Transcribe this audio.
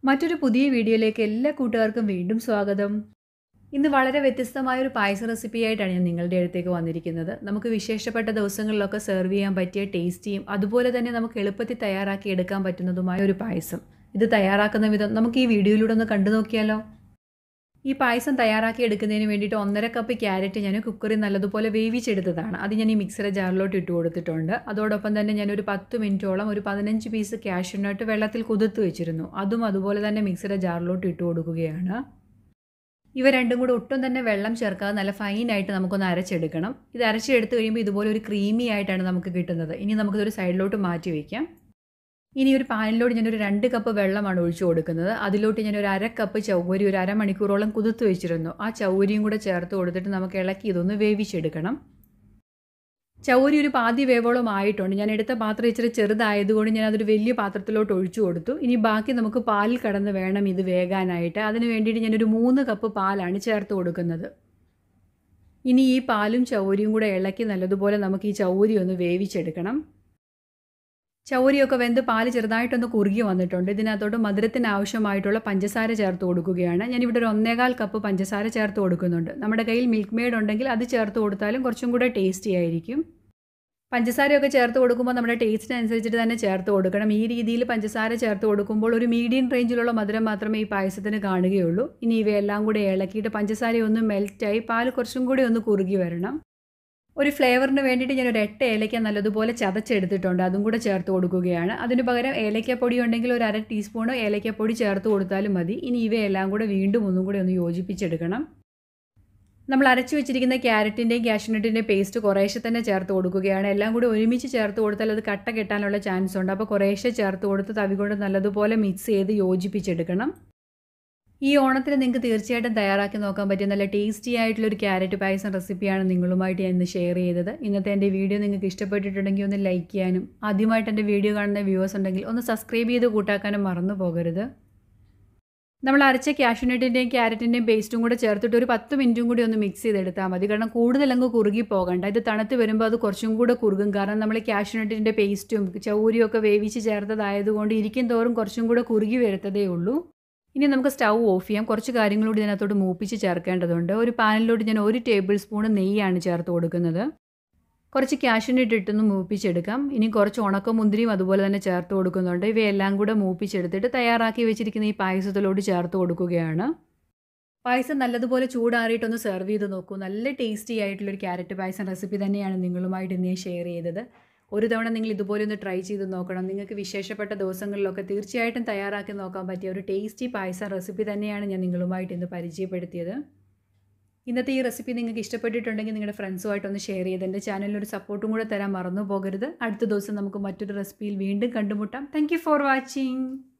മറ്റൊരു പുതിയ വീഡിയോയിലേക്ക് എല്ലാ കൂട്ടുകാർക്കും വീണ്ടും സ്വാഗതം ഇന്ന് വളരെ വ്യത്യസ്തമായ ഒരു പായസ റെസിപ്പി ആയിട്ടാണ് ഞാൻ നിങ്ങളുടെ അടുത്തേക്ക് വന്നിരിക്കുന്നത് നമുക്ക് വിശേഷപ്പെട്ട ദിവസങ്ങളിലൊക്കെ സെർവ് ചെയ്യാൻ പറ്റിയ ടേസ്റ്റിയും അതുപോലെ തന്നെ നമുക്ക് എളുപ്പത്തിൽ തയ്യാറാക്കി എടുക്കാൻ പറ്റുന്നതുമായ ഒരു പായസം ഇത് തയ്യാറാക്കുന്ന വിധം നമുക്ക് ഈ വീഡിയോയിലൂടെ ഒന്ന് കണ്ടു നോക്കിയാലോ ഈ പായസം തയ്യാറാക്കി എടുക്കുന്നതിന് വേണ്ടിയിട്ട് ഒന്നര കപ്പ് ക്യാരറ്റ് ഞാൻ കുക്കറിൽ നല്ലതുപോലെ വേവിച്ചെടുത്തതാണ് അത് ഞാൻ ഈ മിക്സറെ ജാറിലോട്ട് ഇട്ട് കൊടുത്തിട്ടുണ്ട് അതോടൊപ്പം തന്നെ ഞാൻ ഒരു പത്ത് മിനിറ്റോളം ഒരു പതിനഞ്ച് പീസ് കാഷ്യൂനട്ട് വെള്ളത്തിൽ കുതിർത്ത് വെച്ചിരുന്നു അതും അതുപോലെ തന്നെ മിക്സറെ ജാറിലോട്ട് ഇട്ട് കൊടുക്കുകയാണ് ഇവ രണ്ടും കൂടെ ഒട്ടും തന്നെ വെള്ളം ചേർക്കാതെ നല്ല ഫൈനായിട്ട് നമുക്കൊന്ന് അരച്ചെടുക്കണം ഇത് അരച്ചെടുത്ത് കഴിയുമ്പോൾ ഇതുപോലെ ഒരു ക്രീമി ആയിട്ടാണ് നമുക്ക് കിട്ടുന്നത് ഇനി നമുക്കിതൊരു സൈഡിലോട്ട് മാറ്റി വയ്ക്കാം ഇനി ഒരു പാനിലോട്ട് ഞാനൊരു രണ്ട് കപ്പ് വെള്ളമാണ് ഒഴിച്ചു കൊടുക്കുന്നത് അതിലോട്ട് ഞാൻ ഒരു അര കപ്പ് ചൗവരി ഒരു അരമണിക്കൂറോളം കുതിർത്ത് വെച്ചിരുന്നു ആ ചൗവരിയും കൂടെ ചേർത്ത് കൊടുത്തിട്ട് നമുക്ക് ഇളക്കി ഇതൊന്ന് വേവിച്ചെടുക്കണം ചൗരി ഒരു പാതി വേവോളം ആയിട്ടുണ്ട് ഞാൻ എടുത്ത പാത്രം ഇച്ചിരി ചെറുതായതുകൊണ്ട് ഞാൻ അതൊരു വലിയ പാത്രത്തിലോട്ട് ഒഴിച്ചു കൊടുത്തു ഇനി ബാക്കി നമുക്ക് പാലിൽ കടന്ന് വേണം ഇത് വേകാനായിട്ട് അതിന് വേണ്ടിയിട്ട് ഞാനൊരു മൂന്ന് കപ്പ് പാലാണ് ചേർത്ത് കൊടുക്കുന്നത് ഇനി ഈ പാലും ചൗരിയും കൂടെ ഇളക്കി നല്ലതുപോലെ നമുക്ക് ഈ ചൗരി ഒന്ന് വേവിച്ചെടുക്കണം ചൗരിയൊക്കെ വെന്ത് പാല് ചെറുതായിട്ടൊന്ന് കുറുകി വന്നിട്ടുണ്ട് ഇതിനകത്തോട്ട് മധുരത്തിന് ആവശ്യമായിട്ടുള്ള പഞ്ചസാര ചേർത്ത് കൊടുക്കുകയാണ് ഞാനിവിടെ ഒരു ഒന്നേകാൽ കപ്പ് പഞ്ചസാര ചേർത്ത് കൊടുക്കുന്നുണ്ട് നമ്മുടെ കയ്യിൽ മിൽക്ക് മെയ്ഡ് ഉണ്ടെങ്കിൽ അത് ചേർത്ത് കൊടുത്താലും കുറച്ചും കൂടെ ടേസ്റ്റി ആയിരിക്കും പഞ്ചസാരയൊക്കെ ചേർത്ത് കൊടുക്കുമ്പോൾ നമ്മുടെ ടേസ്റ്റിനനുസരിച്ചിട്ട് തന്നെ ചേർത്ത് കൊടുക്കണം ഈ രീതിയിൽ പഞ്ചസാര ചേർത്ത് കൊടുക്കുമ്പോൾ ഒരു മീഡിയം റേഞ്ചിലുള്ള മധുരം മാത്രമേ ഈ പായസത്തിന് കാണുകയുള്ളൂ ഇനി ഇവയെല്ലാം കൂടി ഇളക്കിയിട്ട് പഞ്ചസാര ഒന്ന് മെൽറ്റായി പാൽ കുറച്ചും കൂടി ഒന്ന് കുറുകി വരണം ഒരു ഫ്ലേവറിന് വേണ്ടിയിട്ട് ഞാൻ ഒരു എട്ട് ഏലക്ക നല്ലതുപോലെ ചതച്ചെടുത്തിട്ടുണ്ട് അതും കൂടെ ചേർത്ത് കൊടുക്കുകയാണ് അതിന് പകരം ഏലക്കപ്പൊടി ഉണ്ടെങ്കിൽ ഒരു അര ടീസ്പൂൺ ഏലക്കപ്പൊടി ചേർത്ത് കൊടുത്താലും മതി ഇനി ഇവയെല്ലാം കൂടെ വീണ്ടും ഒന്നും കൂടെ ഒന്ന് യോജിപ്പിച്ചെടുക്കണം നമ്മൾ അരച്ചു വെച്ചിരിക്കുന്ന ക്യാരറ്റിൻ്റെയും കാഷ്നട്ടിൻ്റെയും പേസ്റ്റ് കുറേശ്ശെ തന്നെ ചേർത്ത് കൊടുക്കുകയാണ് എല്ലാം കൂടി ഒരുമിച്ച് ചേർത്ത് കൊടുത്താൽ അത് കട്ട കെട്ടാനുള്ള ചാൻസ് ഉണ്ട് അപ്പോൾ കുറേശ്ശെ ചേർത്ത് കൊടുത്ത് തവി കൊണ്ട് നല്ലതുപോലെ മിക്സ് ചെയ്ത് യോജിപ്പിച്ചെടുക്കണം ഈ ഓണത്തിന് നിങ്ങൾക്ക് തീർച്ചയായിട്ടും തയ്യാറാക്കി നോക്കാൻ പറ്റിയ നല്ല ടേസ്റ്റി ആയിട്ടുള്ള ഒരു ക്യാരറ്റ് പായസം റെസിപ്പിയാണ് നിങ്ങളുമായിട്ട് ഞാൻ ഇന്ന് ഷെയർ ചെയ്തത് ഇന്നത്തെ എൻ്റെ വീഡിയോ നിങ്ങൾക്ക് ഇഷ്ടപ്പെട്ടിട്ടുണ്ടെങ്കിൽ ഒന്ന് ലൈക്ക് ചെയ്യാനും ആദ്യമായിട്ട് എൻ്റെ വീഡിയോ കാണുന്ന വ്യൂവേഴ്സ് ഉണ്ടെങ്കിൽ ഒന്ന് സബ്സ്ക്രൈബ് ചെയ്ത് കൂട്ടാക്കാനും മറന്നു പോകരുത് നമ്മൾ അരച്ച കാഷ്യൂനട്ടിൻ്റെയും ക്യാരറ്റിൻ്റെയും പേസ്റ്റും കൂടെ ചേർത്തിട്ട് ഒരു പത്ത് മിനിറ്റും കൂടി ഒന്ന് മിക്സ് ചെയ്തെടുത്താൽ മതി കാരണം കൂടുതൽ അങ്ങ് കുറുകി പോകണ്ട ഇത് തണുത്ത് വരുമ്പോൾ അത് കുറച്ചും കൂടെ കുറുകും കാരണം നമ്മൾ കാഷ്യൂനട്ടിൻ്റെ പേസ്റ്റും ചൗരിയും ഒക്കെ വേവിച്ച് ചേർത്തതായതുകൊണ്ട് ഇരിക്കും തോറും കുറച്ചും കൂടെ കുറുകി വരത്തതേ ഉള്ളൂ ഇനി നമുക്ക് സ്റ്റൗ ഓഫ് ചെയ്യാം കുറച്ച് കാര്യങ്ങളൂടി ഇതിനകത്തോട്ട് മൂപ്പിച്ച് ചേർക്കേണ്ടതുണ്ട് ഒരു പാനിലോട്ട് ഞാൻ ഒരു ടേബിൾ സ്പൂൺ നെയ്യാണ് ചേർത്ത് കൊടുക്കുന്നത് കുറച്ച് കാഷ്യൂനട്ട് ഇട്ടൊന്ന് മൂപ്പിച്ചെടുക്കാം ഇനി കുറച്ച് ഉണക്കമുന്തിരിയും അതുപോലെ തന്നെ ചേർത്ത് കൊടുക്കുന്നുണ്ട് ഇവയെല്ലാം കൂടെ മൂപ്പിച്ചെടുത്തിട്ട് തയ്യാറാക്കി വെച്ചിരിക്കുന്ന ഈ പായസത്തിലോട്ട് ചേർത്ത് കൊടുക്കുകയാണ് പായസം നല്ലതുപോലെ ചൂടാറിയിട്ടൊന്ന് സെർവ് ചെയ്ത് നോക്കൂ നല്ല ടേസ്റ്റി ആയിട്ടുള്ളൊരു ക്യാരറ്റ് പായസം റെസിപ്പി തന്നെയാണ് നിങ്ങളുമായിട്ട് ഇന്ന് ഷെയർ ചെയ്തത് ഒരു തവണ നിങ്ങൾ ഇതുപോലെ ഒന്ന് ട്രൈ ചെയ്ത് നോക്കണം നിങ്ങൾക്ക് വിശേഷപ്പെട്ട ദിവസങ്ങളിലൊക്കെ തീർച്ചയായിട്ടും തയ്യാറാക്കി നോക്കാൻ പറ്റിയ ഒരു ടേസ്റ്റി പായസ റെസിപ്പി തന്നെയാണ് ഞാൻ നിങ്ങളുമായിട്ട് ഇന്ന് പരിചയപ്പെടുത്തിയത് ഇന്നത്തെ ഈ റെസിപ്പി നിങ്ങൾക്ക് ഇഷ്ടപ്പെട്ടിട്ടുണ്ടെങ്കിൽ നിങ്ങളുടെ ഫ്രണ്ട്സുമായിട്ടൊന്ന് ഷെയർ ചെയ്ത് എൻ്റെ ചാനലിൽ ഒരു സപ്പോർട്ടും കൂടെ തരാൻ മറന്നു പോകരുത് അടുത്ത ദിവസം നമുക്ക് മറ്റൊരു റെസിപ്പിയിൽ വീണ്ടും കണ്ടുമുട്ടാം താങ്ക് ഫോർ വാച്ചിങ്